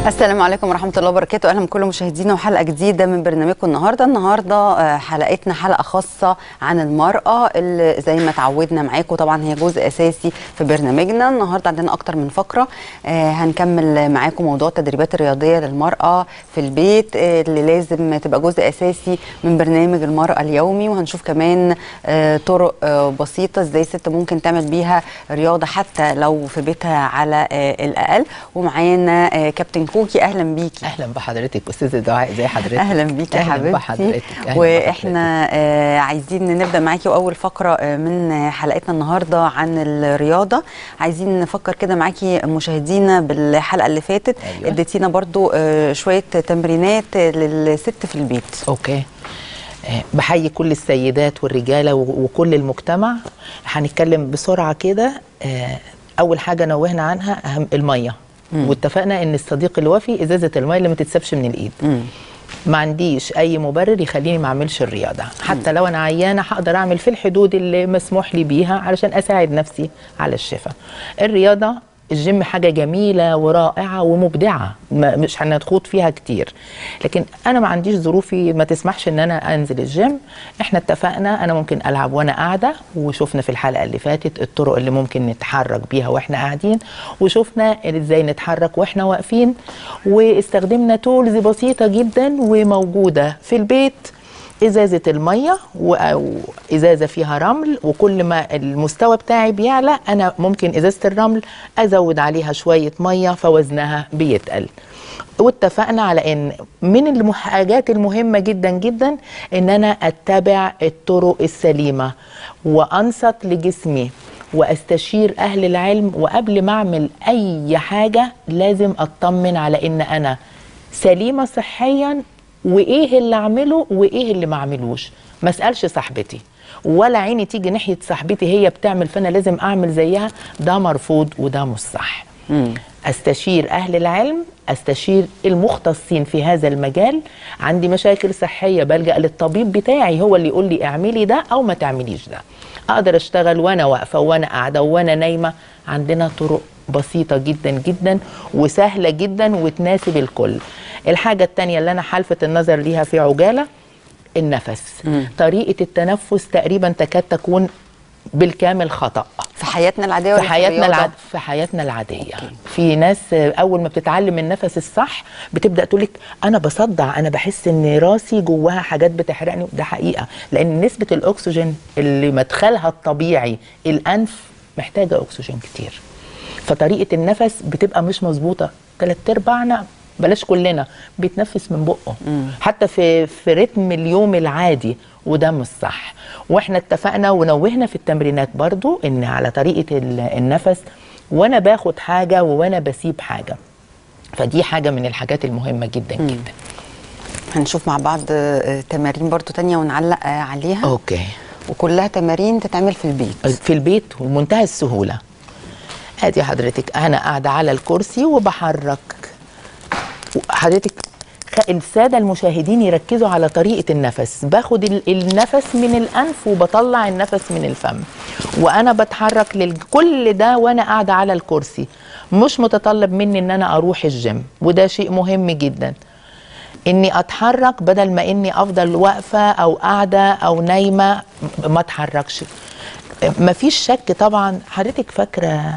السلام عليكم ورحمة الله وبركاته أهلا بكل مشاهدينا وحلقة جديدة من برنامجكم النهاردة النهاردة آه، حلقتنا حلقة خاصة عن المرأة اللي زي ما تعودنا معاكم طبعا هي جزء أساسي في برنامجنا النهاردة عندنا أكتر من فقرة آه، هنكمل معاكم موضوع التدريبات الرياضية للمرأة في البيت آه، اللي لازم تبقى جزء أساسي من برنامج المرأة اليومي وهنشوف كمان آه، طرق آه، بسيطة ازاي الست ممكن تعمل بيها رياضة حتى لو في بيتها على آه، الأقل ومعانا آه، كابتن كوكي أهلا بيكي اهلا بحضرتك استاذه دعاء ازي حضرتك اهلا بيكي يا أهلاً حبيبتي بحضرتك أهلاً واحنا آه عايزين نبدا معاكي واول فقره آه من آه، حلقتنا النهارده عن الرياضه عايزين نفكر كده معاكي مشاهدينا بالحلقه اللي فاتت أيوة. اديتينا برضو آه شويه تمرينات آه، للست في البيت اوكي آه، بحيي كل السيدات والرجاله و- وكل المجتمع هنتكلم بسرعه كده آه، اول حاجه نوهنا عنها اهم الميه واتفقنا ان الصديق الوفي ازازه الميه اللي ما تتسابش من الايد ما عنديش اي مبرر يخليني ما اعملش الرياضه حتى لو انا عيانه هقدر اعمل في الحدود اللي مسموح لي بيها علشان اساعد نفسي على الشفاء الرياضه الجيم حاجه جميله ورائعه ومبدعه ما- مش هنخوض فيها كتير لكن انا ما عنديش ظروفي ما تسمحش ان انا انزل الجيم احنا اتفقنا انا ممكن العب وانا قاعده وشفنا في الحلقه اللي فاتت الطرق اللي ممكن نتحرك بيها واحنا قاعدين وشفنا ازاي نتحرك واحنا واقفين واستخدمنا تولز بسيطه جدا وموجوده في البيت ازازه الميه و- او ازازه فيها رمل وكل ما المستوى بتاعي بيعلى انا ممكن ازازه الرمل ازود عليها شويه ميه فوزنها بيتقل واتفقنا على ان من الحاجات المهمه جدا جدا ان انا اتبع الطرق السليمه وانصت لجسمي واستشير اهل العلم وقبل ما اعمل اي حاجه لازم اطمن على ان انا سليمه صحيا وايه اللي اعمله وايه اللي ما اعملوش ما اسالش صاحبتي ولا عيني تيجي ناحيه صاحبتي هي بتعمل فانا لازم اعمل زيها ده مرفوض وده مش صح استشير اهل العلم استشير المختصين في هذا المجال عندي مشاكل صحيه بلجا للطبيب بتاعي هو اللي يقول لي اعملي ده او ما تعمليش ده اقدر اشتغل وانا واقفه وانا قاعده وانا نايمه عندنا طرق بسيطه جدا جدا وسهله جدا وتناسب الكل الحاجه التانية اللي انا حلفت النظر ليها في عجاله النفس طريقه التنفس تقريبا تكاد تكون بالكامل خطأ في حياتنا العاديه ولا في حياتنا الرياضة؟ العاد... في حياتنا العاديه في ناس آه، اول ما بتتعلم النفس الصح بتبدا تقول لك انا بصدع انا بحس ان راسي جواها حاجات بتحرقني ده حقيقه لان نسبه الاكسجين اللي مدخلها الطبيعي الانف محتاجه اكسجين كتير فطريقه النفس بتبقى مش مظبوطه ثلاث ارباعنا بلاش كلنا بيتنفس من بقه حتى في في رتم اليوم العادي وده مش صح واحنا اتفقنا ونوهنا في التمرينات برضو ان على طريقه ال- النفس وانا باخد حاجه وانا بسيب حاجه فدي حاجه من الحاجات المهمه جدا جدا هنشوف مع بعض آه، تمارين برضو تانية ونعلق آه، عليها اوكي وكلها تمارين تتعمل في البيت في البيت ومنتهى السهوله ادي حضرتك انا قاعده على الكرسي وبحرك حضرتك خ- الساده المشاهدين يركزوا على طريقه النفس باخد ال- النفس من الانف وبطلع النفس من الفم وانا بتحرك لكل ده وانا قاعده على الكرسي مش متطلب مني ان انا اروح الجيم وده شيء مهم جدا اني اتحرك بدل ما اني افضل واقفه او قاعده او نايمه م- ما اتحركش مفيش شك طبعا حضرتك فاكره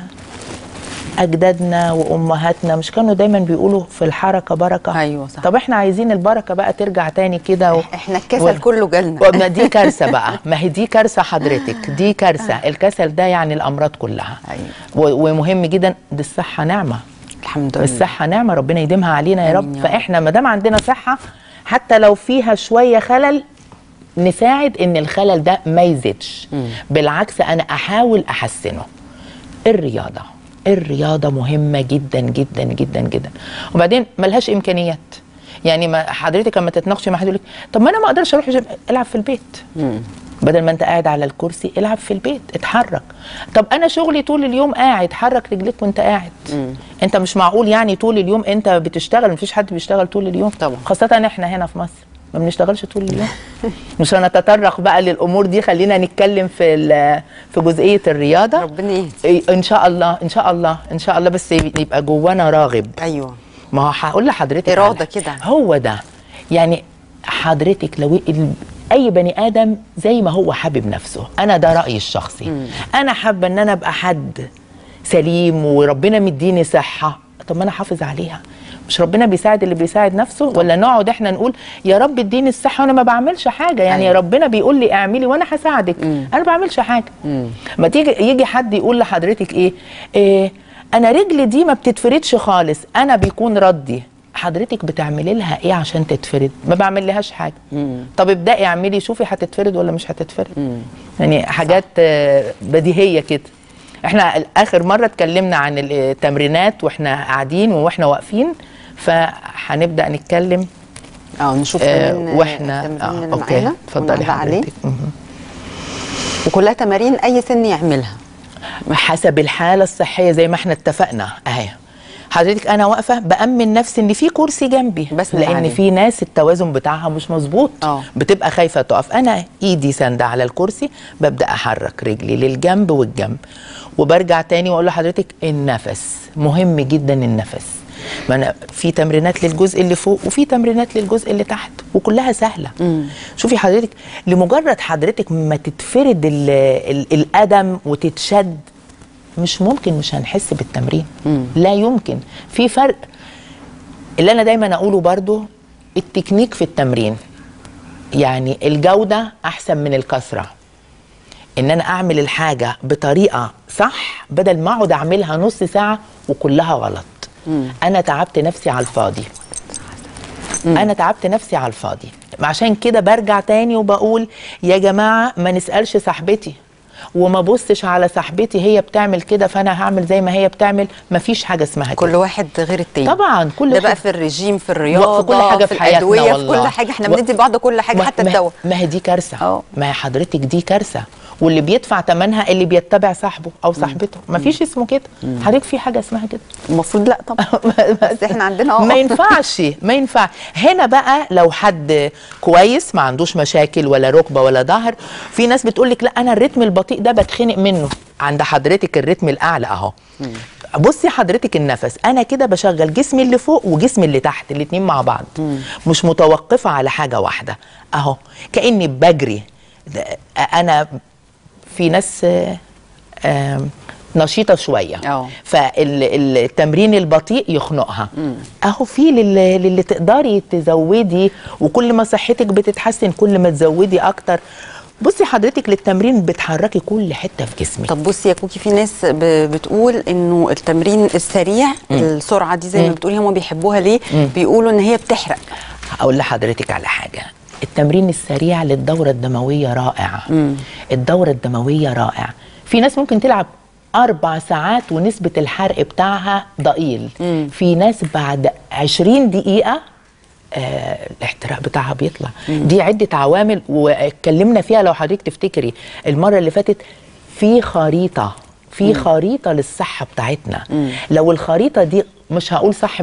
اجدادنا وامهاتنا مش كانوا دايما بيقولوا في الحركه بركه أيوة صح. طب احنا عايزين البركه بقى ترجع تاني كده و... احنا الكسل كله جالنا ما دي كارثه بقى ما هي دي كارثه حضرتك دي كارثه الكسل ده يعني الامراض كلها أيوة. و... ومهم جدا دي الصحه نعمه الحمد لله الصحة نعمة ربنا يديمها علينا يا آمين رب يا فإحنا ما دام عندنا صحة حتى لو فيها شوية خلل نساعد إن الخلل ده ما يزيدش بالعكس أنا أحاول أحسنه الرياضة الرياضة مهمة جدا جدا جدا جدا وبعدين ملهاش إمكانيات يعني ما حضرتك لما تتناقشي مع حد يقول لك طب ما انا ما اقدرش اروح الجيم العب في البيت بدل ما انت قاعد على الكرسي العب في البيت اتحرك طب انا شغلي طول اليوم قاعد حرك رجليك وانت قاعد انت مش معقول يعني طول اليوم انت بتشتغل مفيش حد بيشتغل طول اليوم طبعا. خاصه احنا هنا في مصر ما بنشتغلش طول اليوم مش هنتطرق بقى للامور دي خلينا نتكلم في ال- في جزئيه الرياضه ربنا يهدي إيه، ان شاء الله ان شاء الله ان شاء الله بس يبقى جوانا راغب ايوه ما هو هقول لحضرتك إرادة على- كده. هو ده يعني حضرتك لو ال- اي بني ادم زي ما هو حابب نفسه انا ده رايي الشخصي انا حابه ان انا ابقى حد سليم وربنا مديني صحه طب ما انا حافظ عليها مش ربنا بيساعد اللي بيساعد نفسه ولا نقعد احنا نقول يا رب اديني الصحه وانا ما بعملش حاجه يعني أيوة. يا ربنا بيقول لي اعملي وانا هساعدك انا ما بعملش حاجه ما تيجي يجي حد يقول لحضرتك ايه, إيه انا رجلي دي ما بتتفردش خالص انا بيكون ردي حضرتك بتعملي لها ايه عشان تتفرد ما بعمل لهاش حاجه طب ابداي اعملي شوفي هتتفرد ولا مش هتتفرد يعني حاجات آه، بديهيه كده احنا اخر مره اتكلمنا عن التمرينات واحنا قاعدين واحنا واقفين فهنبدا نتكلم اه نشوف آه، كمان واحنا التمرين اللي اوكي معانا اتفضلي ونعلق عليه حضرتك مهم. وكلها تمارين اي سن يعملها حسب الحاله الصحيه زي ما احنا اتفقنا اهي حضرتك انا واقفه بامن نفسي ان في كرسي جنبي بس لان عليه. في ناس التوازن بتاعها مش مظبوط اه. بتبقى خايفه تقف انا ايدي ساندة على الكرسي ببدا احرك رجلي للجنب والجنب وبرجع تاني واقول لحضرتك النفس مهم جدا النفس ما أنا في تمرينات للجزء اللي فوق وفي تمرينات للجزء اللي تحت وكلها سهله شوفي حضرتك لمجرد حضرتك ما تتفرد ال ال القدم وتتشد مش ممكن مش هنحس بالتمرين لا يمكن في فرق اللي انا دايما اقوله برضو التكنيك في التمرين يعني الجوده احسن من الكثره ان انا اعمل الحاجه بطريقه صح بدل ما اقعد اعملها نص ساعه وكلها غلط انا تعبت نفسي على الفاضي انا تعبت نفسي على الفاضي عشان كده برجع تاني وبقول يا جماعه ما نسالش صاحبتي وما بصش على صاحبتي هي بتعمل كده فانا هعمل زي ما هي بتعمل مفيش حاجه اسمها كده كل واحد غير التاني طبعا كل ده بقى واحد- في الرجيم في الرياضه في كل حاجه في, حياتنا الادويه في والله كل حاجه احنا و- بندي لبعض كل حاجه ما- حتى ما- الدواء ما هي دي كارثه اه. ما هي حضرتك دي كارثه واللي بيدفع ثمنها اللي بيتبع صاحبه او صاحبته ما فيش اسمه كده حضرتك في حاجه اسمها كده المفروض لا طبعا بس احنا عندنا اه ما ينفعش ما ينفع هنا بقى لو حد كويس ما عندوش مشاكل ولا ركبه ولا ظهر في ناس بتقول لك لا انا الريتم البطيء ده بتخنق منه عند حضرتك الريتم الاعلى اهو بصي حضرتك النفس انا كده بشغل جسمي اللي فوق وجسمي اللي تحت الاتنين مع بعض مش متوقفه على حاجه واحده اهو كاني بجري ده- انا في ناس آه، آم، نشيطه شويه اه. فالتمرين البطيء يخنقها اهو في للي, للي تقدري تزودي وكل ما صحتك بتتحسن كل ما تزودي اكتر بصي حضرتك للتمرين بتحركي كل حته في جسمك طب بصي يا كوكي في ناس ب- بتقول انه التمرين السريع السرعه دي زي ما بتقولي هم بيحبوها ليه بيقولوا ان هي بتحرق اقول لحضرتك على حاجه التمرين السريع للدوره الدمويه رائع الدوره الدمويه رائع في ناس ممكن تلعب اربع ساعات ونسبه الحرق بتاعها ضئيل في ناس بعد 20 دقيقه آه الاحتراق بتاعها بيطلع دي عده عوامل واتكلمنا فيها لو حضرتك تفتكري المره اللي فاتت في خريطه في خريطه للصحه بتاعتنا لو الخريطه دي مش هقول صح 100%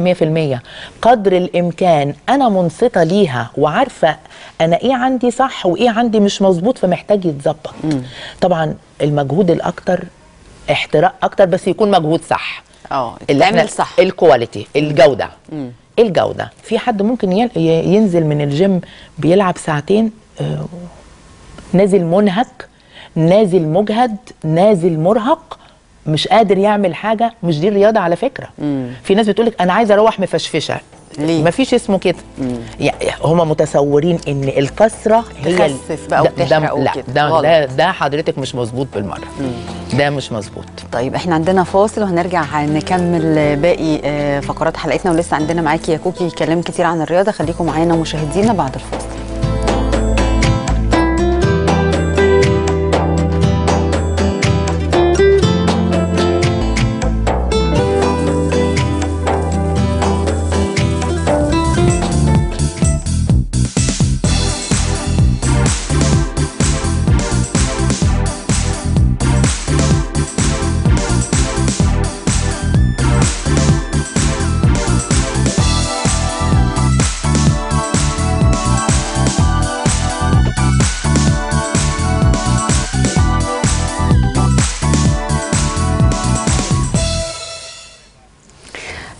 قدر الامكان انا منصته ليها وعارفه انا ايه عندي صح وايه عندي مش مظبوط فمحتاج يتظبط طبعا المجهود الاكتر احتراق اكتر بس يكون مجهود صح اه اللي احنا تعمل صح الكواليتي الجوده الجوده في حد ممكن ين- ي- ينزل من الجيم بيلعب ساعتين آه، نازل منهك نازل مجهد نازل مرهق مش قادر يعمل حاجه مش دي الرياضه على فكره في ناس بتقولك انا عايزه اروح مفشفشه ليه؟ مفيش اسمه كده يعني هم متصورين ان الكسره هي ال- تخسس بقى ده- ده- وتحرق لا وكده. ده, غلط. ده ده حضرتك مش مظبوط بالمره ده مش مظبوط طيب احنا عندنا فاصل وهنرجع نكمل باقي آه، فقرات حلقتنا ولسه عندنا معاكي يا كوكي كلام كتير عن الرياضه خليكم معانا مشاهدينا بعد الفاصل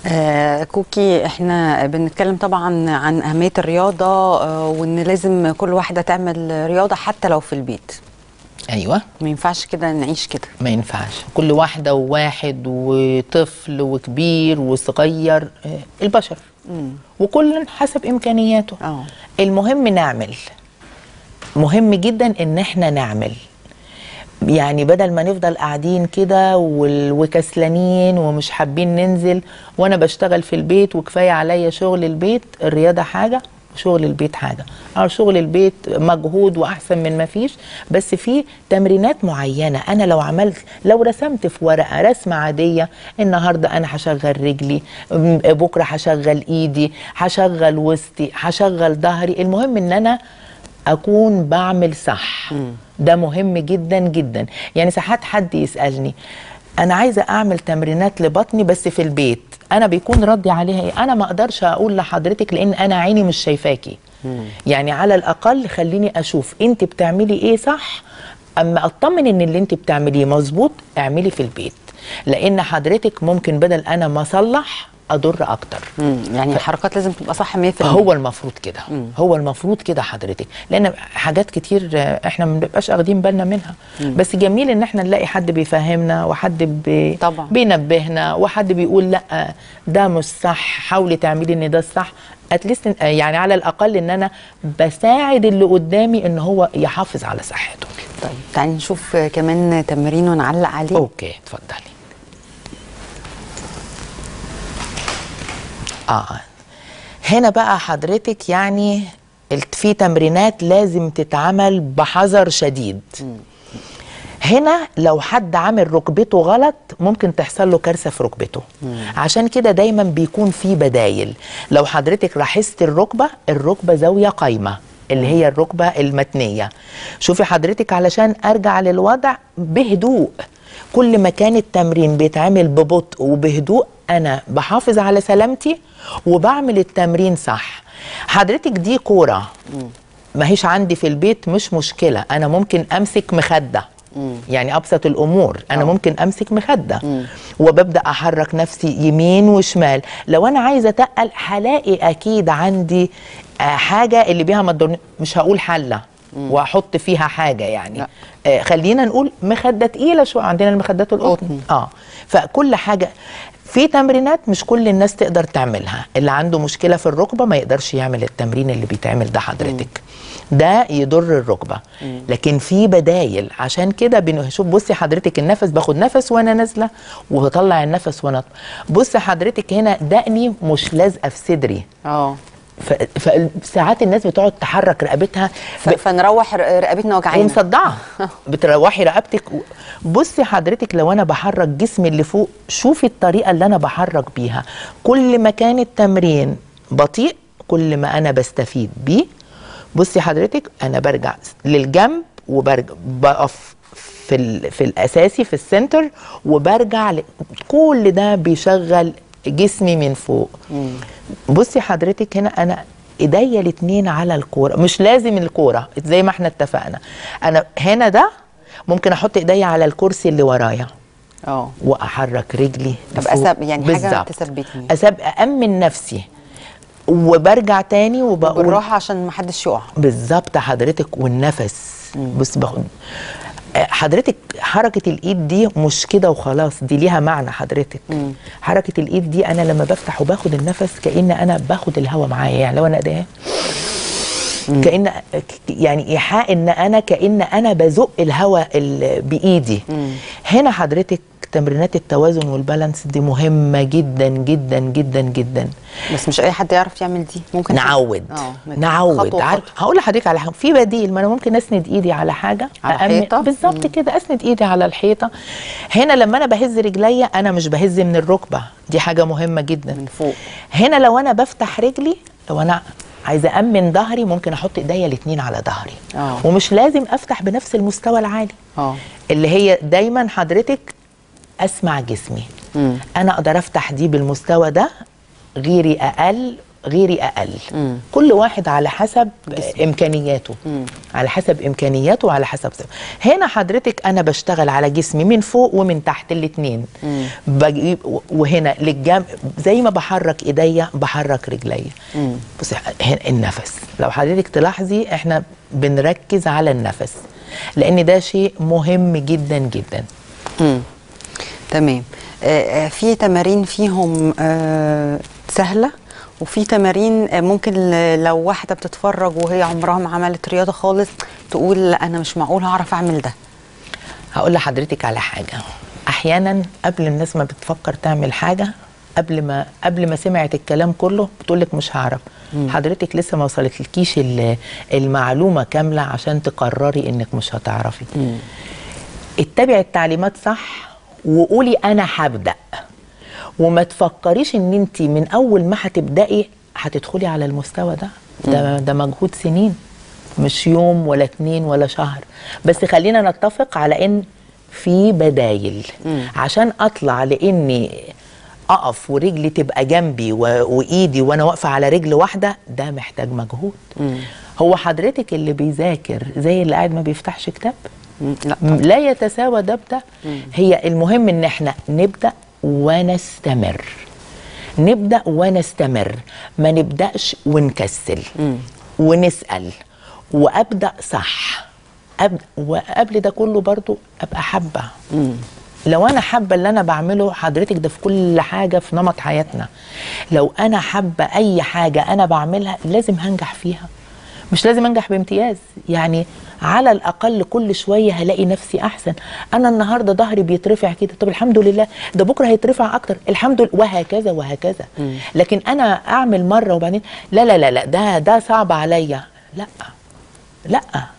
آه كوكي احنا بنتكلم طبعا عن اهميه الرياضه آه وان لازم كل واحده تعمل رياضه حتى لو في البيت ايوه ما ينفعش كده نعيش كده ما ينفعش كل واحده وواحد وطفل وكبير وصغير آه، البشر وكل حسب امكانياته اه المهم نعمل مهم جدا ان احنا نعمل يعني بدل ما نفضل قاعدين كده وال- وكسلانين ومش حابين ننزل وانا بشتغل في البيت وكفايه عليا شغل البيت الرياضه حاجه وشغل البيت حاجه اه شغل البيت مجهود واحسن من ما فيش بس في تمرينات معينه انا لو عملت لو رسمت في ورقه رسمه عاديه النهارده انا هشغل رجلي م- بكره هشغل ايدي هشغل وسطي هشغل ظهري المهم ان انا اكون بعمل صح ده مهم جدا جدا يعني ساعات حد يسالني انا عايزه اعمل تمرينات لبطني بس في البيت انا بيكون ردي عليها ايه انا ما اقدرش اقول لحضرتك لان انا عيني مش شايفاكي يعني على الاقل خليني اشوف انت بتعملي ايه صح اما اطمن ان اللي انت بتعمليه مظبوط اعملي في البيت لان حضرتك ممكن بدل انا ما اصلح اضر اكتر مم. يعني الحركات لازم تبقى صح 100% هو المفروض كده هو المفروض كده حضرتك لان حاجات كتير آه، احنا ما بنبقاش واخدين بالنا منها بس جميل ان احنا نلاقي حد بيفهمنا وحد بي طبعا. بينبهنا وحد بيقول لا ده مش صح حاولي تعملي ان ده الصح اتليست يعني على الاقل ان انا بساعد اللي قدامي ان هو يحافظ على صحته طيب تعالي نشوف كمان تمرين ونعلق عليه اوكي اتفضلي اه هنا بقى حضرتك يعني الت- في تمرينات لازم تتعمل بحذر شديد هنا لو حد عامل ركبته غلط ممكن تحصل له كارثه في ركبته عشان كده دايما بيكون في بدايل لو حضرتك لاحظت الركبه الركبه زاويه قايمه اللي هي الركبه المتنيه شوفي حضرتك علشان ارجع للوضع بهدوء كل ما كان التمرين بيتعمل ببطء وبهدوء انا بحافظ على سلامتي وبعمل التمرين صح حضرتك دي كوره ما هيش عندي في البيت مش مشكله انا ممكن امسك مخده يعني ابسط الامور انا آه. ممكن امسك مخده وببدا احرك نفسي يمين وشمال لو انا عايزه اتقل هلاقي اكيد عندي آه، حاجه اللي بيها ما تضرني مش هقول حله واحط فيها حاجه يعني لا. آه خلينا نقول مخده تقيله شويه عندنا المخدات القطن قطن. اه فكل حاجه في تمرينات مش كل الناس تقدر تعملها اللي عنده مشكله في الركبه ما يقدرش يعمل التمرين اللي بيتعمل ده حضرتك ده يضر الركبه لكن في بدايل عشان كده بنشوف بصي حضرتك النفس باخد نفس وانا نازله وبطلع النفس وانا بصي حضرتك هنا دقني مش لازقه في صدري اه ف- فساعات الناس بتقعد تحرك رقبتها ف- فنروح ر- رقبتنا وجعانا ومصدعه بتروحي رقبتك و- بصي حضرتك لو انا بحرك جسمي اللي فوق شوفي الطريقه اللي انا بحرك بيها كل ما كان التمرين بطيء كل ما انا بستفيد بيه بصي حضرتك انا برجع للجنب وبرجع بقف في ال... في الاساسي في السنتر وبرجع ل... كل ده بيشغل جسمي من فوق بصي حضرتك هنا انا ايديا الاتنين على الكوره مش لازم الكوره زي ما احنا اتفقنا انا هنا ده ممكن احط ايديا على الكرسي اللي ورايا اه واحرك رجلي طب لفوق. أسب- يعني حاجة بالظبط. تثبتني. أسب أأمن نفسي وبرجع تاني وبقول بالراحه عشان ما حدش يقع بالظبط حضرتك والنفس بص باخد آه، حضرتك حركة الإيد دي مش كده وخلاص دي ليها معنى حضرتك حركة الإيد دي أنا لما بفتح وباخد النفس كأن أنا باخد الهواء معايا يعني لو أنا إيديا كأن يعني إيحاء إن أنا كأن أنا بزق الهواء ال- بإيدي هنا حضرتك تمرينات التوازن والبالانس دي مهمة جدا جدا جدا جدا بس مش اي حد يعرف يعمل دي ممكن حد- نعود اه نعود خطوة عارف خطوة. هقول لحضرتك على حاجه في بديل ما انا ممكن اسند ايدي على حاجه على أأمن- حيطة؟ بالظبط كده اسند ايدي على الحيطه هنا لما انا بهز رجليا انا مش بهز من الركبه دي حاجه مهمه جدا من فوق هنا لو انا بفتح رجلي لو انا عايزه امن ظهري ممكن احط ايديا الاثنين على ظهري آه. ومش لازم افتح بنفس المستوى العالي اه اللي هي دايما حضرتك اسمع جسمي مم. انا اقدر افتح دي بالمستوى ده غيري اقل غيري اقل مم. كل واحد على حسب امكانياته على حسب امكانياته وعلى حسب هنا حضرتك انا بشتغل على جسمي من فوق ومن تحت الاثنين بجيب وهنا للجنب زي ما بحرك ايديا بحرك رجليا بصي هنا النفس لو حضرتك تلاحظي احنا بنركز على النفس لان ده شيء مهم جدا جدا مم. تمام آه، آه، في تمارين فيهم آه، سهله وفي تمارين آه، ممكن ل- لو واحده بتتفرج وهي عمرها ما عملت رياضه خالص تقول لا انا مش معقول هعرف اعمل ده هقول لحضرتك على حاجه احيانا قبل الناس ما بتفكر تعمل حاجه قبل ما قبل ما سمعت الكلام كله بتقول لك مش هعرف حضرتك لسه ما وصلتلكيش ال- المعلومه كامله عشان تقرري انك مش هتعرفي اتبعي التعليمات صح وقولي انا هبدا وما تفكريش ان انت من اول ما هتبداي هتدخلي على المستوى ده ده ده مجهود سنين مش يوم ولا اتنين ولا شهر بس خلينا نتفق على ان في بدايل عشان اطلع لاني اقف ورجلي تبقى جنبي و... وايدي وانا واقفه على رجل واحده ده محتاج مجهود هو حضرتك اللي بيذاكر زي اللي قاعد ما بيفتحش كتاب مم. لا م- لا يتساوى ده بده هي المهم ان احنا نبدا ونستمر نبدا ونستمر ما نبداش ونكسل ونسال وابدا صح أب... وقبل ده كله برضو ابقى حابه لو انا حابه اللي انا بعمله حضرتك ده في كل حاجه في نمط حياتنا لو انا حابه اي حاجه انا بعملها لازم هنجح فيها مش لازم انجح بامتياز يعني على الاقل كل شويه هلاقي نفسي احسن انا النهارده ظهري بيترفع كده طب الحمد لله ده بكره هيترفع اكتر الحمد لله وهكذا وهكذا لكن انا اعمل مره وبعدين لا لا لا لا ده ده صعب عليا لا لا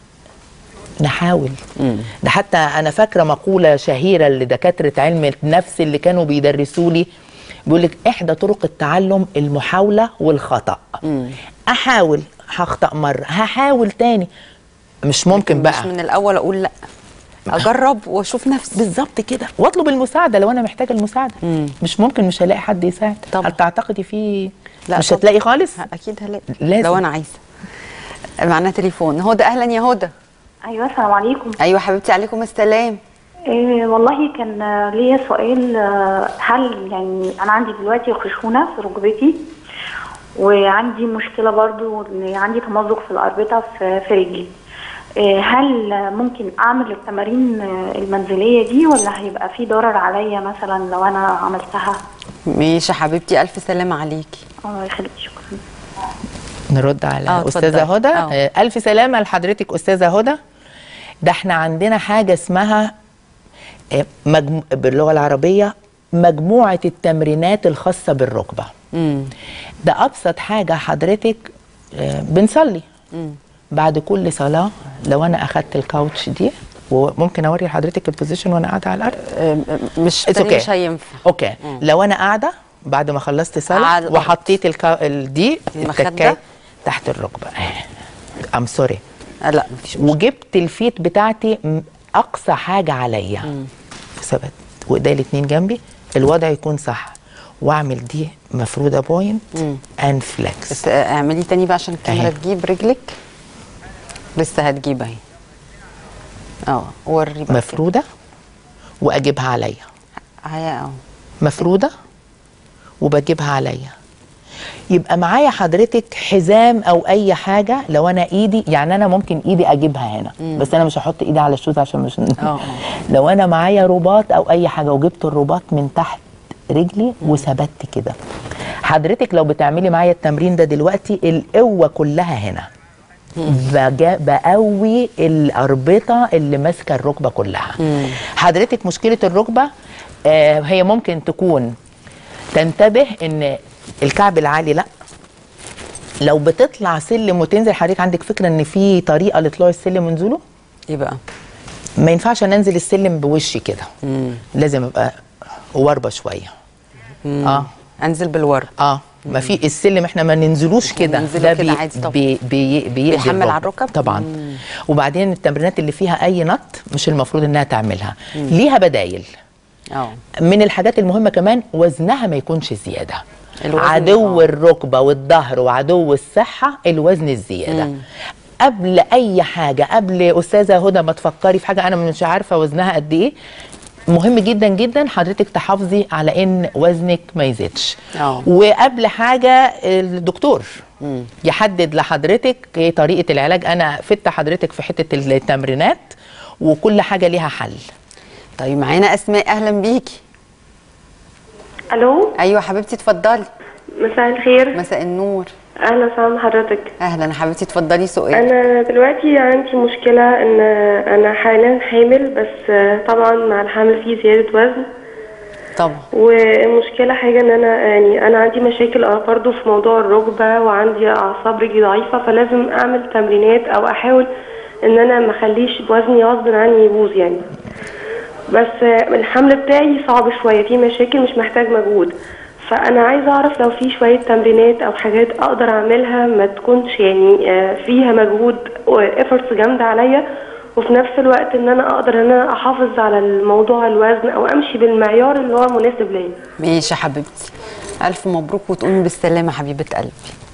نحاول ده حتى انا فاكره مقوله شهيره لدكاتره علم النفس اللي كانوا بيدرسوا لي بيقول لك احدى طرق التعلم المحاوله والخطا احاول هخطا مره هحاول تاني مش ممكن بقى مش من الاول اقول لا اجرب واشوف نفسي بالظبط كده واطلب المساعده لو انا محتاجه المساعده مم. مش ممكن مش هلاقي حد يساعد طبعا. هل تعتقدي في لا مش طبعا. هتلاقي خالص اكيد هلاقي لازم. لو انا عايزه معنا تليفون هدى اهلا يا هدى ايوه السلام عليكم ايوه حبيبتي عليكم السلام إيه والله كان آه، ليا سؤال آه، هل يعني انا عندي دلوقتي خشونه في ركبتي وعندي مشكله برضو ان عندي تمزق في الاربطه في في رجلي إيه هل ممكن اعمل التمارين آه، المنزليه دي ولا هيبقى في ضرر عليا مثلا لو انا عملتها ماشي يا حبيبتي الف سلامه عليكي الله يخليك شكرا نرد على آه، استاذه اتفضلي. هدى آه. آه، الف سلامه لحضرتك استاذه هدى ده احنا عندنا حاجه اسمها آه، مجمو... باللغه العربيه مجموعه التمرينات الخاصه بالركبه امم ده ابسط حاجه حضرتك آه، بنصلي بعد كل صلاه لو انا اخدت الكاوتش دي وممكن اوري لحضرتك البوزيشن وانا قاعده على الارض مش It's تاني okay. مش هينفع اوكي لو انا قاعده بعد ما خلصت على صلاه الأرض. وحطيت الكا... ال- دي المخدة؟ التكات تحت الركبه ام سوري آه لا مفيش مشكله وجبت الفيت بتاعتي م- اقصى حاجه عليا ثبت وايديا الاتنين جنبي الوضع يكون صح واعمل دي مفروده بوينت اند فليكس بس آه، اعملي تاني بقى عشان الكاميرا أهي. تجيب رجلك لسه هتجيب اهي اه وري بقى مفروده واجيبها عليا كده. هي اه مفروده وبجيبها عليا يبقى معايا حضرتك حزام او اي حاجه لو انا ايدي يعني انا ممكن ايدي اجيبها هنا بس انا مش هحط ايدي على الشوز عشان مش آه. لو انا معايا رباط او اي حاجه وجبت الرباط من تحت رجلي وثبت كده حضرتك لو بتعملي معايا التمرين ده دلوقتي القوه كلها هنا بجا- بقوي الاربطه اللي ماسكه الركبه كلها حضرتك مشكله الركبه آه هي ممكن تكون تنتبه ان الكعب العالي لا لو بتطلع سلم وتنزل حضرتك عندك فكره ان في طريقه لطلوع السلم ونزوله ايه بقى ما ينفعش أنا انزل السلم بوشي كده لازم ابقى وربه شويه اه انزل بالورد اه ما في السلم احنا ما ننزلوش كده ننزله ده كده عادي طبعا. بي بي بيأذي بيحمل على الركب؟ طبعا وبعدين التمرينات اللي فيها اي نط مش المفروض انها تعملها ليها بدايل اه من الحاجات المهمه كمان وزنها ما يكونش زياده الوزن، عدو آه. الركبه والظهر وعدو الصحه الوزن الزياده مم. قبل اي حاجه قبل استاذه هدى ما تفكري في حاجه انا مش عارفه وزنها قد ايه مهم جدا جدا حضرتك تحافظي على ان وزنك ما يزيدش آه. وقبل حاجه الدكتور يحدد لحضرتك ايه طريقه العلاج انا فدت حضرتك في حته التمرينات وكل حاجه ليها حل طيب معانا اسماء اهلا بيكي الو ايوه حبيبتي اتفضلي مساء الخير مساء النور اهلا وسهلا بحضرتك اهلا حبيبتي اتفضلي سؤال انا دلوقتي عندي مشكله ان انا حاليا حامل بس طبعا مع الحمل في زياده وزن طبعا والمشكله حاجه ان انا يعني انا عندي مشاكل برضه في موضوع الركبه وعندي اعصاب رجلي ضعيفه فلازم اعمل تمرينات او احاول ان انا ما اخليش وزني غصب عني يبوظ يعني بس الحمل بتاعي صعب شويه في مشاكل مش محتاج مجهود فانا عايزه اعرف لو في شويه تمرينات او حاجات اقدر اعملها ما تكونش يعني آه، فيها مجهود وافرتس جامده عليا وفي نفس الوقت ان انا اقدر ان انا احافظ على الموضوع الوزن او امشي بالمعيار اللي هو مناسب ليا ماشي يا حبيبتي الف مبروك وتقومي بالسلامه حبيبه قلبي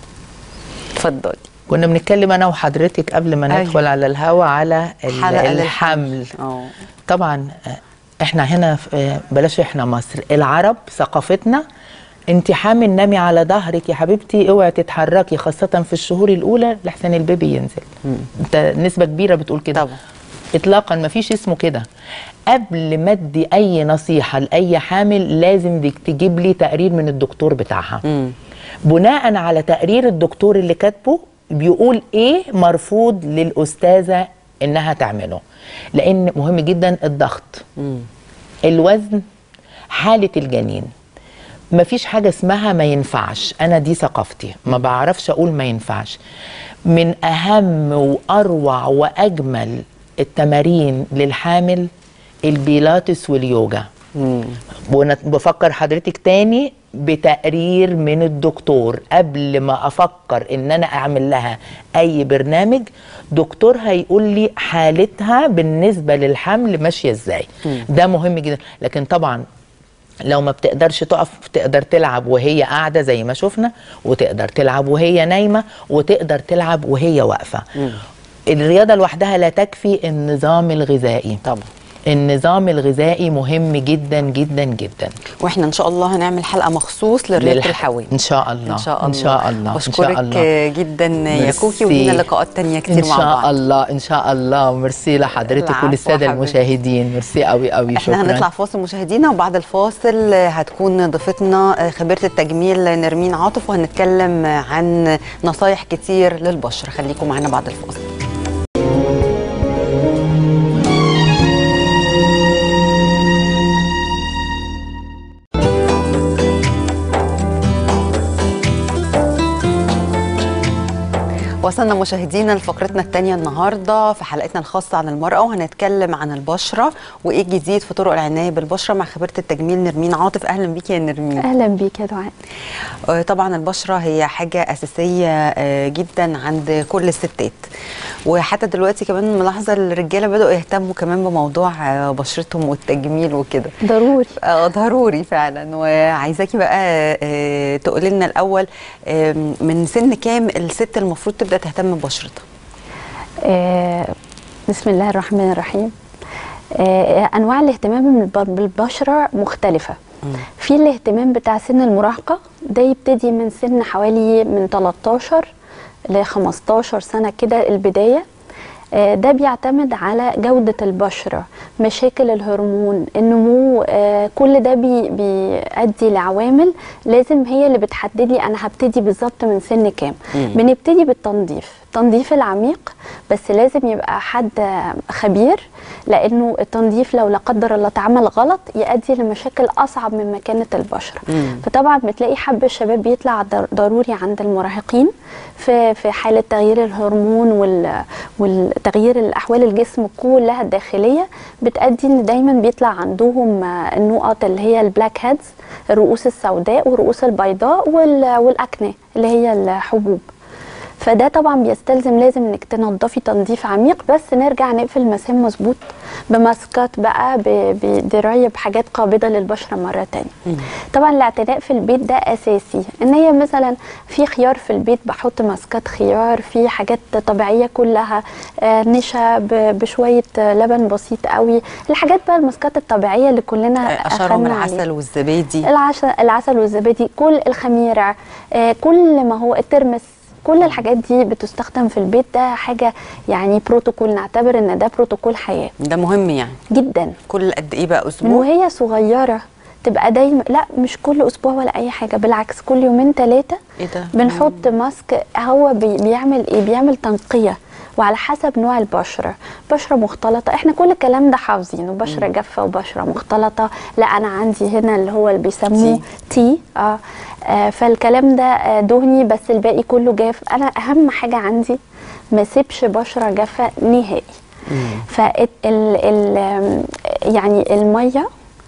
اتفضلي كنا بنتكلم انا وحضرتك قبل ما أيوة. ندخل على الهوا على ال- حلقة الحمل اه طبعا آه، احنا هنا في آه، بلاش احنا مصر العرب ثقافتنا انت حامل نامي على ظهرك يا حبيبتي اوعي تتحركي خاصة في الشهور الأولى لحسن البيبي ينزل انت نسبة كبيرة بتقول كده طبعا. اطلاقا ما فيش اسمه كده قبل ما ادي اي نصيحة لأي حامل لازم ديك تجيب لي تقرير من الدكتور بتاعها مم. بناء على تقرير الدكتور اللي كاتبه بيقول ايه مرفوض للاستاذه انها تعمله لان مهم جدا الضغط الوزن حاله الجنين مفيش حاجه اسمها ما ينفعش انا دي ثقافتي ما بعرفش اقول ما ينفعش من اهم واروع واجمل التمارين للحامل البيلاتس واليوجا ونت- بفكر حضرتك تاني بتقرير من الدكتور قبل ما افكر ان انا اعمل لها اي برنامج دكتور هيقول لي حالتها بالنسبه للحمل ماشيه ازاي ده مهم جدا لكن طبعا لو ما بتقدرش تقف تقدر تلعب وهي قاعده زي ما شفنا وتقدر تلعب وهي نايمه وتقدر تلعب وهي واقفه الرياضه لوحدها لا تكفي النظام الغذائي طبعا النظام الغذائي مهم جدا جدا جدا واحنا ان شاء الله هنعمل حلقه مخصوص لرياضه للح- الحوامل ان شاء الله ان شاء الله ان شاء الله بشكرك ان شاء الله جدا يا ميرسي. كوكي ولينا لقاءات تانية كتير ان مع شاء بعض الله ان شاء الله ميرسي لحضرتك العفو وللساده حبيبتي. المشاهدين ميرسي قوي قوي احنا شكرا هنطلع فاصل مشاهدينا وبعد الفاصل هتكون ضيفتنا خبيره التجميل نرمين عاطف وهنتكلم عن نصايح كتير للبشره خليكم معانا بعد الفاصل وصلنا مشاهدينا لفقرتنا الثانيه النهارده في حلقتنا الخاصه عن المراه وهنتكلم عن البشره وايه الجديد في طرق العنايه بالبشره مع خبيره التجميل نرمين عاطف اهلا بيكي يا نرمين اهلا بيك يا دعاء آه، طبعا البشره هي حاجه اساسيه آه، جدا عند كل الستات وحتى دلوقتي كمان ملاحظه الرجاله بداوا يهتموا كمان بموضوع آه، بشرتهم والتجميل وكده ضروري اه ضروري فعلا وعايزاكي بقى آه، تقولي لنا الاول آه، من سن كام الست المفروض تبدا تهتم ببشرتها آه بسم الله الرحمن الرحيم آه انواع الاهتمام بالب- بالبشره مختلفه في الاهتمام بتاع سن المراهقه ده يبتدي من سن حوالي من 13 ل 15 سنه كده البدايه آه، ده بيعتمد على جودة البشرة مشاكل الهرمون النمو آه، كل ده بي- بيؤدي لعوامل لازم هي اللي بتحددي أنا هبتدي بالظبط من سن كام بنبتدي بالتنظيف التنظيف العميق بس لازم يبقى حد خبير لأنه التنظيف لو لا قدر الله اتعمل غلط يؤدي لمشاكل أصعب مما كانت البشرة فطبعا بتلاقي حب الشباب بيطلع ضر- ضروري عند المراهقين في في حالة تغيير الهرمون وال والتغيير الأحوال الجسم كلها الداخلية بتأدي إن دايما بيطلع عندهم آه، النقط اللي هي البلاك هيدز الرؤوس السوداء والرؤوس البيضاء وال- والأكنة اللي هي الحبوب فده طبعا بيستلزم لازم انك تنضفي تنظيف عميق بس نرجع نقفل المسام مظبوط بماسكات بقى ب- بدرايه بحاجات قابضه للبشره مره تانية طبعا الاعتناء في البيت ده اساسي ان هي مثلا في خيار في البيت بحط ماسكات خيار في حاجات طبيعيه كلها آه، نشا ب- بشويه آه، لبن بسيط قوي الحاجات بقى الماسكات الطبيعيه اللي كلنا اشهرهم أخدنا عليها. العسل والزبادي العسل العسل والزبادي كل الخميره آه، كل ما هو الترمس كل الحاجات دي بتستخدم في البيت ده حاجه يعني بروتوكول نعتبر ان ده بروتوكول حياه ده مهم يعني جدا كل قد ايه بقى من اسبوع وهي صغيره تبقى دايما لا مش كل اسبوع ولا اي حاجه بالعكس كل يومين ثلاثه ايه ده بنحط ماسك هو بي بيعمل ايه بيعمل تنقيه وعلى حسب نوع البشره بشره مختلطه احنا كل الكلام ده حافظينه بشره جافه وبشره مختلطه لا انا عندي هنا اللي هو اللي بيسموه تي. تي اه, آه فالكلام ده آه دهني بس الباقي كله جاف انا اهم حاجه عندي ما سيبش بشره جافه نهائي فال ال ال يعني الميه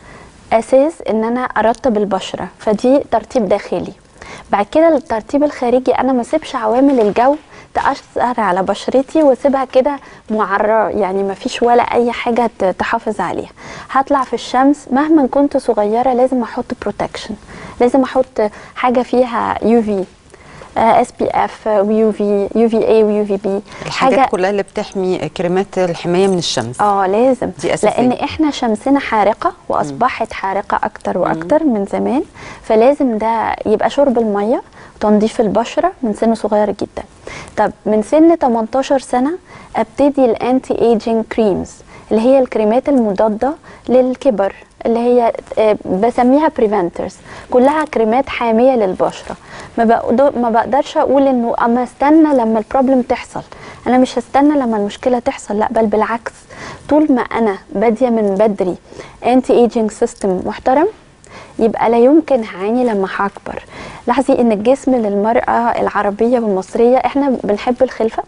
اساس ان انا ارطب البشره فدي ترطيب داخلي بعد كده الترطيب الخارجي انا ما اسيبش عوامل الجو تاثر على بشرتي واسيبها كده معرة يعني ما فيش ولا اي حاجه ت- تحافظ عليها هطلع في الشمس مهما كنت صغيره لازم احط بروتكشن لازم احط حاجه فيها يو في اس بي اف ويو في يو في اي ويو في بي الحاجات كلها اللي بتحمي كريمات الحمايه من الشمس اه لازم دي أساسية. لان احنا شمسنا حارقه واصبحت حارقه اكتر واكتر من زمان فلازم ده يبقى شرب الميه وتنظيف البشره من سن صغير جدا طب من سن 18 سنه ابتدي الانتي ايجينج كريمز اللي هي الكريمات المضاده للكبر اللي هي آه، بسميها بريفنترز كلها كريمات حاميه للبشره ما بقدر ما بقدرش اقول انه اما استنى لما البروبلم تحصل انا مش هستنى لما المشكله تحصل لا بل بالعكس طول ما انا باديه من بدري انتي ايجينج سيستم محترم يبقى لا يمكن هعاني لما هكبر لاحظي ان الجسم للمراه العربيه والمصريه احنا بنحب الخلفه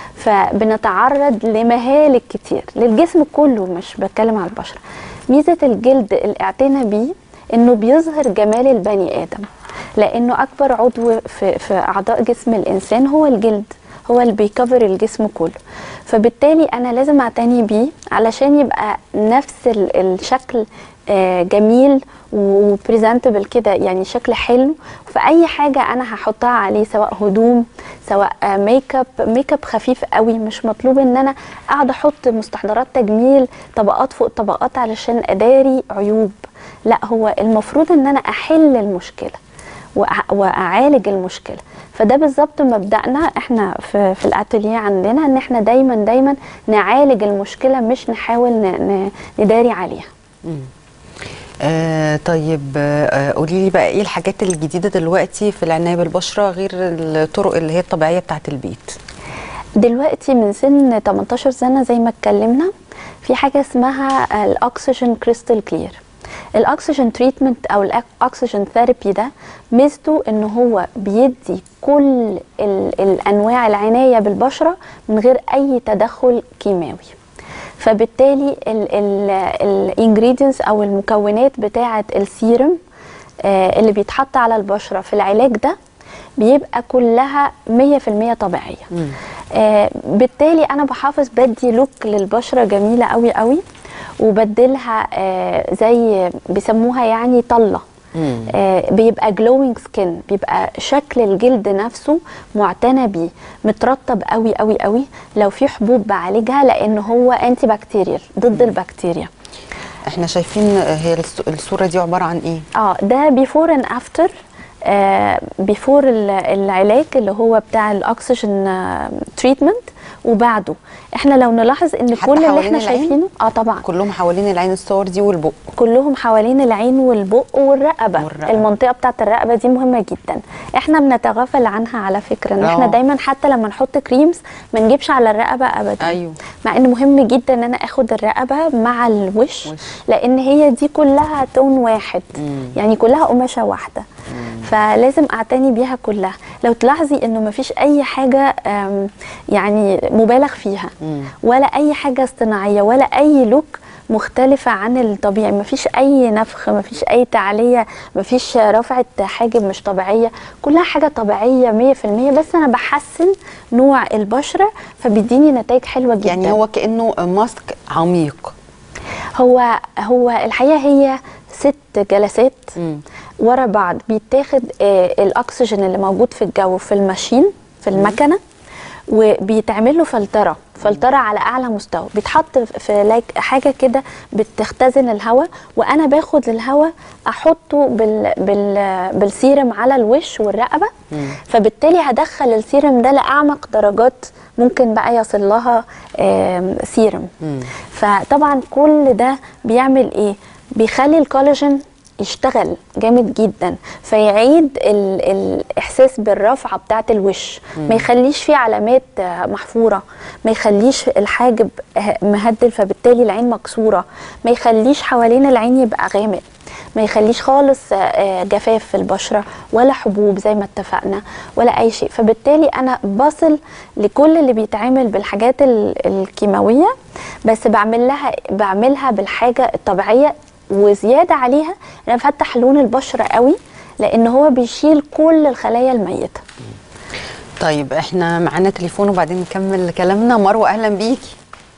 فبنتعرض لمهالك كتير للجسم كله مش بتكلم على البشره ميزه الجلد الاعتناء بيه انه بيظهر جمال البني ادم لانه اكبر عضو في, في اعضاء جسم الانسان هو الجلد هو اللي بيكفر الجسم كله فبالتالي انا لازم اعتني بيه علشان يبقى نفس ال- الشكل آه، جميل وبريزنتبل كده يعني شكل حلو فاي حاجه انا هحطها عليه سواء هدوم سواء آه، ميك اب ميك اب خفيف قوي مش مطلوب ان انا اقعد احط مستحضرات تجميل طبقات فوق طبقات علشان اداري عيوب لا هو المفروض ان انا احل المشكله وأع- واعالج المشكله فده بالظبط مبدأنا احنا في, في الاتelier عندنا ان احنا دايما دايما نعالج المشكله مش نحاول ن- ن- نداري عليها آه طيب آه قولي لي بقى ايه الحاجات الجديده دلوقتي في العنايه بالبشره غير الطرق اللي هي الطبيعيه بتاعه البيت دلوقتي من سن 18 سنه زي ما اتكلمنا في حاجه اسمها الاكسجين كريستال كلير الاكسجين تريتمنت او الاكسجين ثيرابي ده ميزته ان هو بيدي كل ال- الانواع العنايه بالبشره من غير اي تدخل كيماوي فبالتالي الانجريدينتس او المكونات بتاعه السيرم آه، اللي بيتحط على البشره في العلاج ده بيبقى كلها 100% طبيعيه آه بالتالي انا بحافظ بدي لوك للبشره جميله قوي قوي وبدلها آه زي بيسموها يعني طله آه بيبقى جلوينج سكين بيبقى شكل الجلد نفسه معتنى بيه مترطب قوي قوي قوي لو في حبوب بعالجها لان هو انتي بكتيريال ضد البكتيريا احنا شايفين آه، هي الص- الصوره دي عباره عن ايه اه ده بيفور اند افتر بيفور العلاج اللي هو بتاع الاكسجين تريتمنت وبعده احنا لو نلاحظ ان حتى كل اللي حوالين احنا العين؟ شايفينه اه طبعا كلهم حوالين العين الصور دي والبق كلهم حوالين العين والبق والرقبه, والرقبة. المنطقه بتاعه الرقبه دي مهمه جدا احنا بنتغافل عنها على فكره ان احنا آه. دايما حتى لما نحط كريمز ما نجيبش على الرقبه ابدا أيوه. مع ان مهم جدا ان انا اخد الرقبه مع الوش وش. لان هي دي كلها تون واحد يعني كلها قماشه واحده فلازم اعتني بيها كلها لو تلاحظي انه ما فيش اي حاجه آم، يعني مبالغ فيها ولا اي حاجه اصطناعيه ولا اي لوك مختلفه عن الطبيعي مفيش اي نفخ مفيش اي تعليه مفيش رفعه حاجب مش طبيعيه كلها حاجه طبيعيه 100% بس انا بحسن نوع البشره فبيديني نتائج حلوه جدا يعني هو كانه ماسك عميق هو هو الحقيقه هي ست جلسات ورا بعض بيتاخد آه، الاكسجين اللي موجود في الجو في الماشين في المكنه وبيتعمل له فلتره فلتره على اعلى مستوى بيتحط في لايك حاجه كده بتختزن الهواء وانا باخد الهواء احطه بال بال بالسيرم على الوش والرقبه فبالتالي هدخل السيرم ده لاعمق درجات ممكن بقى يصل لها آم، سيرم فطبعا كل ده بيعمل ايه بيخلي الكولاجين يشتغل جامد جدا فيعيد ال الاحساس بالرفعه بتاعه الوش ما يخليش فيه علامات آه، محفوره ما يخليش الحاجب آه، مهدل فبالتالي العين مكسوره ما يخليش حوالين العين يبقى غامق ما يخليش خالص آه، آه، جفاف في البشره ولا حبوب زي ما اتفقنا ولا اي شيء فبالتالي انا بصل لكل اللي بيتعمل بالحاجات ال- الكيماويه بس بعمل لها بعملها بالحاجه الطبيعيه وزياده عليها انا بفتح لون البشره قوي لان هو بيشيل كل الخلايا الميته طيب احنا معانا تليفون وبعدين نكمل كلامنا مروه اهلا بيكي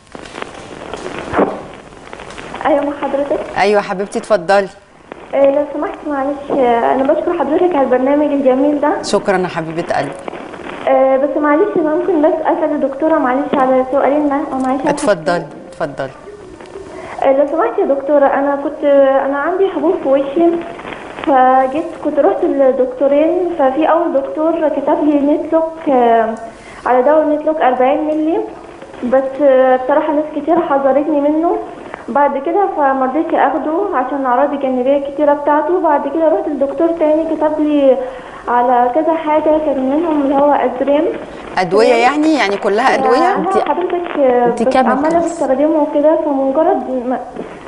ايوه مع حضرتك ايوه حبيبتي اتفضلي آه، لو سمحت معلش آه، انا بشكر حضرتك على البرنامج الجميل ده شكرا يا حبيبه قلبي آه، بس معلش انا ممكن بس اسال الدكتوره معلش على سؤالين ما- أو معلش على اتفضلي اتفضلي آه، لو سمحت يا دكتوره انا كنت انا عندي حبوب في وشي فجيت كنت رحت للدكتورين ففي اول دكتور كتب لي نتلوك آه، على دواء نتلوك 40 مللي بس آه، بصراحه ناس كتير حذرتني منه بعد كده فمرضيتش اخده عشان الاعراض الجانبيه الكتيره بتاعته بعد كده رحت لدكتور تاني كتب لي على كذا حاجه كان منهم اللي هو ازريم ادويه يعني يعني كلها ادويه انا دي- حضرتك آه، دي بس chemicals. عماله بستخدمه وكده فمجرد ما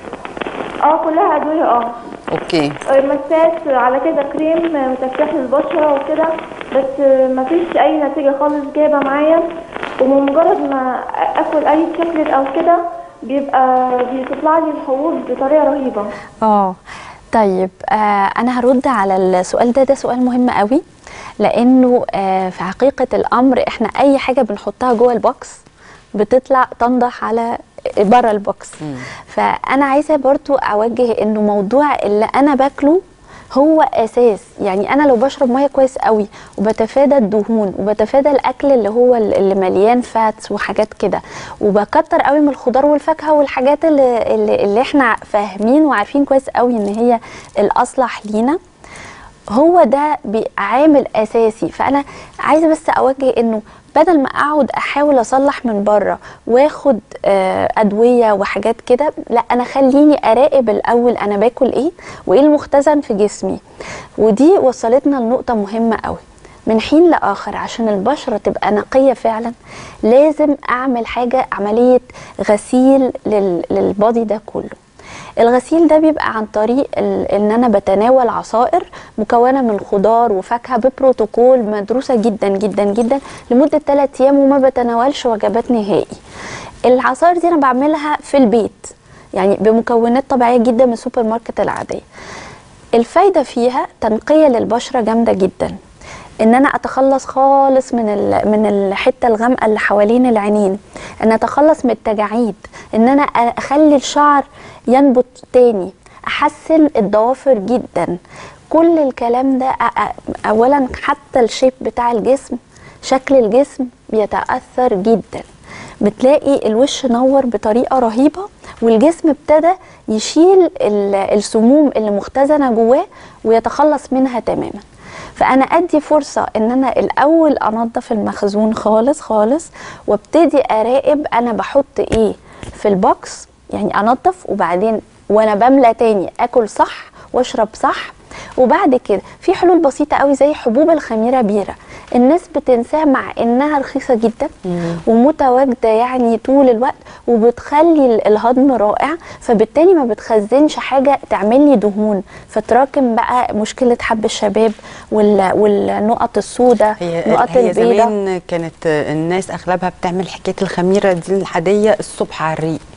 اه كلها ادويه اه اوكي مسات على كده كريم متفتح للبشره وكده بس ما فيش اي نتيجه خالص جايبه معايا ومجرد ما اكل اي شوكليت او كده بيبقى بتطلع لي الحبوب بطريقه رهيبه اه طيب آه انا هرد على السؤال ده ده سؤال مهم قوي لانه آه في حقيقه الامر احنا اي حاجه بنحطها جوه البوكس بتطلع تنضح على بره البوكس فانا عايزه برضو اوجه انه موضوع اللي انا باكله هو اساس يعني انا لو بشرب ميه كويس قوي وبتفادى الدهون وبتفادى الاكل اللي هو اللي مليان فاتس وحاجات كده وبكتر قوي من الخضار والفاكهه والحاجات اللي, اللي, اللي احنا فاهمين وعارفين كويس قوي ان هي الاصلح لينا هو ده بي- عامل اساسي فانا عايزه بس اوجه انه بدل ما اقعد احاول اصلح من بره واخد آه، ادويه وحاجات كده لا انا خليني اراقب الاول انا باكل ايه وايه المختزن في جسمي ودي وصلتنا لنقطه مهمه قوي من حين لاخر عشان البشره تبقى نقيه فعلا لازم اعمل حاجه عمليه غسيل لل- للبادي ده كله الغسيل ده بيبقى عن طريق ال- ان انا بتناول عصائر مكونه من خضار وفاكهه ببروتوكول مدروسه جدا جدا جدا لمده 3 ايام وما بتناولش وجبات نهائي العصائر دي انا بعملها في البيت يعني بمكونات طبيعيه جدا من السوبر ماركت العاديه الفايده فيها تنقيه للبشره جامده جدا ان انا اتخلص خالص من ال- من الحته الغامقه اللي حوالين العينين ان اتخلص من التجاعيد ان انا اخلي الشعر ينبت تاني احسن الضوافر جدا كل الكلام ده أ- أ- اولا حتى الشيب بتاع الجسم شكل الجسم بيتاثر جدا بتلاقي الوش نور بطريقه رهيبه والجسم ابتدى يشيل ال- السموم اللي مختزنه جواه ويتخلص منها تماما فانا ادي فرصه ان انا الاول انظف المخزون خالص خالص وابتدي اراقب انا بحط ايه في البوكس يعني انظف وبعدين وانا بملى تاني اكل صح واشرب صح وبعد كده في حلول بسيطه قوي زي حبوب الخميره بيره الناس بتنساها مع انها رخيصه جدا ومتواجده يعني طول الوقت وبتخلي ال- الهضم رائع فبالتالي ما بتخزنش حاجه تعمل لي دهون فتراكم بقى مشكله حب الشباب وال- والنقط السوداء هي نقط هي البيضاء زمان كانت الناس اغلبها بتعمل حكايه الخميره دي العاديه الصبح على الريق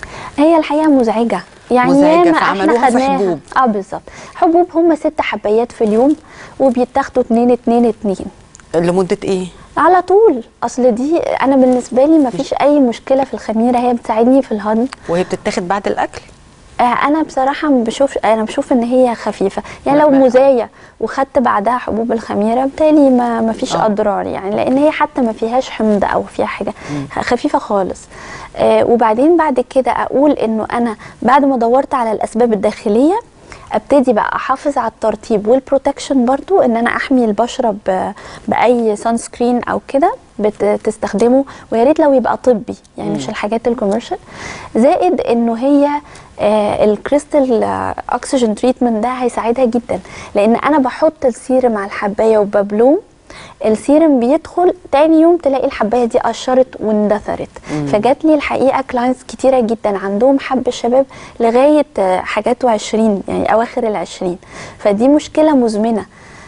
هي الحقيقه مزعجه يعني مزعجة، ياما احنا فعملوها في خدناها حبوب. اه بالظبط حبوب هم ست حبايات في اليوم وبيتاخدوا اتنين اتنين اتنين لمده ايه على طول اصل دي انا بالنسبه لي ما فيش اي مشكله في الخميره هي بتساعدني في الهضم وهي بتتاخد بعد الاكل آه، انا بصراحه ما بشوفش انا بشوف ان هي خفيفه يعني لا، لو لا. مزايا وخدت بعدها حبوب الخميره بالتالي ما ما فيش آه. اضرار يعني لان هي حتى ما فيهاش حمض او فيها حاجه خفيفه خالص آه وبعدين بعد كده اقول انه انا بعد ما دورت على الاسباب الداخليه ابتدي بقى احافظ على الترطيب والبروتكشن برضو ان انا احمي البشره ب- باي سان سكرين او كده بتستخدمه ويا ريت لو يبقى طبي يعني مش الحاجات الكوميرشال زائد انه هي آه الكريستال آه، اكسجين تريتمنت ده هيساعدها جدا لان انا بحط السيرم على الحبايه وببلوم السيرم بيدخل تاني يوم تلاقي الحبايه دي قشرت واندثرت فجات لي الحقيقه كلاينتس كتيره جدا عندهم حب الشباب لغايه آه، حاجات وعشرين يعني اواخر العشرين فدي مشكله مزمنه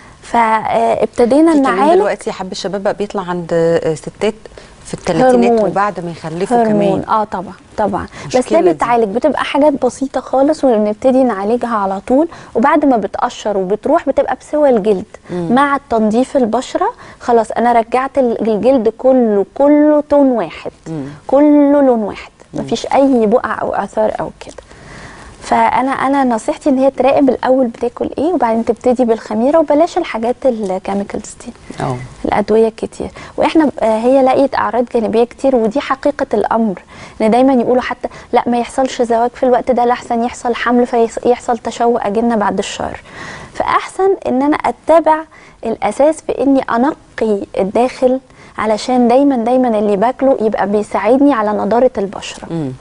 فابتدينا في كمان نعالج دلوقتي حب الشباب بقى بيطلع عند آه، ستات في الثلاثينات هرمون. وبعد ما يخلفوا هرمون كمان اه طبعا طبعا بس مشكلة ده دي. بتعالج بتبقى حاجات بسيطه خالص ونبتدي نعالجها على طول وبعد ما بتقشر وبتروح بتبقى بسوى الجلد مع تنظيف البشره خلاص انا رجعت ال- الجلد كله كله تون واحد كله لون واحد مفيش اي بقع او اثار او كده فانا انا نصيحتي ان هي تراقب الاول بتاكل ايه وبعدين تبتدي بالخميره وبلاش الحاجات الكيميكالز دي اه الادويه كتير واحنا آه، هي لقيت اعراض جانبيه كتير ودي حقيقه الامر ان دايما يقولوا حتى لا ما يحصلش زواج في الوقت ده لاحسن يحصل حمل فيحصل تشوه اجنه بعد الشهر فاحسن ان انا اتبع الاساس في اني انقي الداخل علشان دايما دايما اللي باكله يبقى بيساعدني على نضاره البشره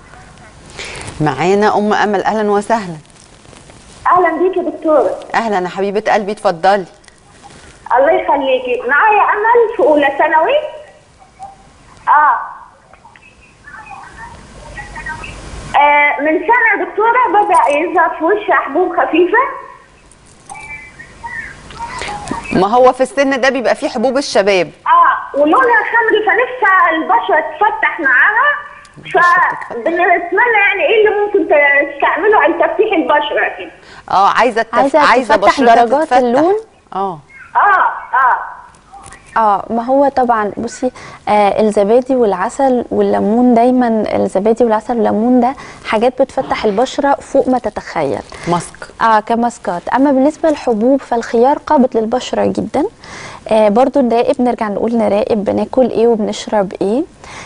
معانا ام امل اهلا وسهلا اهلا بيك يا دكتوره اهلا يا حبيبه قلبي اتفضلي الله يخليكي معايا امل في اولى ثانوي اه آه، من سنة يا دكتورة بدأ يظهر في وشي حبوب خفيفة ما هو في السن ده بيبقى فيه حبوب الشباب اه ولونها خمري فنفسها البشرة تفتح معاها فبنتمنى يعني ايه اللي ممكن تستعمله عن تفتيح البشرة كده اه عايزه التف... عايزة عايزه تفتح بشرتها درجات تتفتح. اللون؟ اه اه اه اه ما هو طبعا بصي آه الزبادي والعسل والليمون دايما الزبادي والعسل والليمون ده حاجات بتفتح البشره فوق ما تتخيل ماسك اه كماسكات اما بالنسبه للحبوب فالخيار قابض للبشره جدا آه برضو نراقب نرجع نقول نراقب بناكل ايه وبنشرب ايه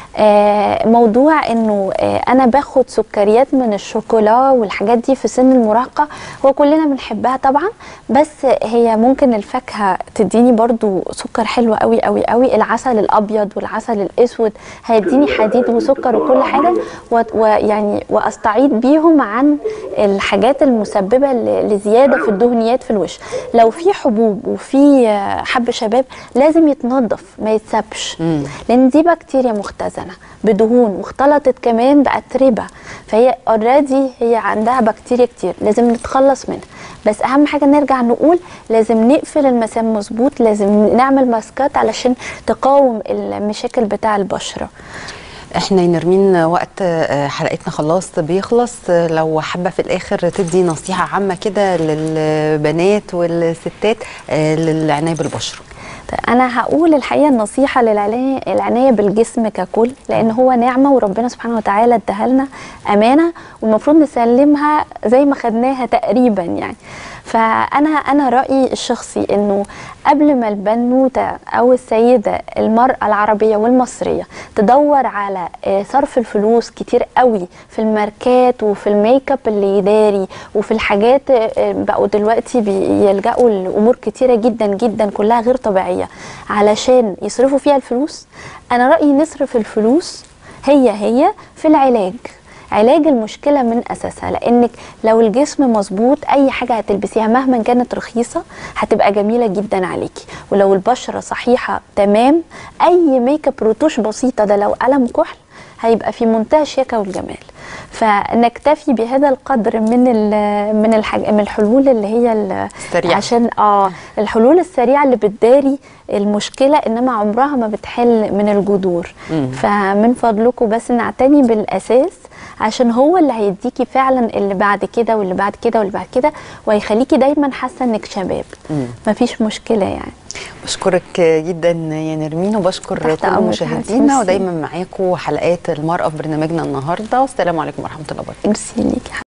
آه موضوع انه آه انا باخد سكريات من الشوكولا والحاجات دي في سن المراهقه هو كلنا بنحبها طبعا بس هي ممكن الفاكهه تديني برضو سكر حلو قوي قوي قوي العسل الابيض والعسل الاسود هيديني حديد وسكر وكل حاجه و- ويعني واستعيد بيهم عن الحاجات المسببه ل- لزياده في الدهنيات في الوش لو في حبوب وفي آه، حب شباب لازم يتنظف ما يتسابش لان دي بكتيريا مختزنه بدهون واختلطت كمان باتربه فهي اوريدي هي عندها بكتيريا كتير لازم نتخلص منها بس اهم حاجه نرجع نقول لازم نقفل المسام مظبوط لازم نعمل ماسكات علشان تقاوم المشاكل بتاع البشره احنا يا نرمين وقت آه، حلقتنا خلاص بيخلص آه، لو حابه في الاخر تدي نصيحه عامه كده للبنات والستات آه، للعنايه بالبشره طيب انا هقول الحقيقه النصيحه للعنايه العنايه بالجسم ككل لان هو نعمه وربنا سبحانه وتعالى اداها لنا امانه والمفروض نسلمها زي ما خدناها تقريبا يعني فانا انا رايي الشخصي انه قبل ما البنوته او السيده المراه العربيه والمصريه تدور على آه، صرف الفلوس كتير قوي في الماركات وفي الميك اب اللي يداري وفي الحاجات آه، بقوا دلوقتي بيلجأوا لامور كتيره جدا جدا كلها غير طبيعيه علشان يصرفوا فيها الفلوس انا رايي نصرف الفلوس هي هي في العلاج علاج المشكلة من أساسها لأنك لو الجسم مظبوط أي حاجة هتلبسيها مهما كانت رخيصة هتبقى جميلة جدا عليكي ولو البشرة صحيحة تمام أي ميك اب روتوش بسيطة ده لو قلم كحل هيبقى في منتهى الشياكة والجمال فنكتفي بهذا القدر من ال- من الحاج من الحلول اللي هي ال- سريعة. عشان اه الحلول السريعه اللي بتداري المشكله انما عمرها ما بتحل من الجذور فمن فضلكم بس نعتني بالاساس عشان هو اللي هيديكي فعلا اللي بعد كده واللي بعد كده واللي بعد كده وهيخليكي دايما حاسه انك شباب مفيش مشكله يعني بشكرك جدا يا نرمين وبشكر تحت كل أمرك مشاهدينا ميرسي. ودايما معاكم حلقات المرأة في برنامجنا النهارده والسلام عليكم ورحمة الله وبركاته ميرسي ليكي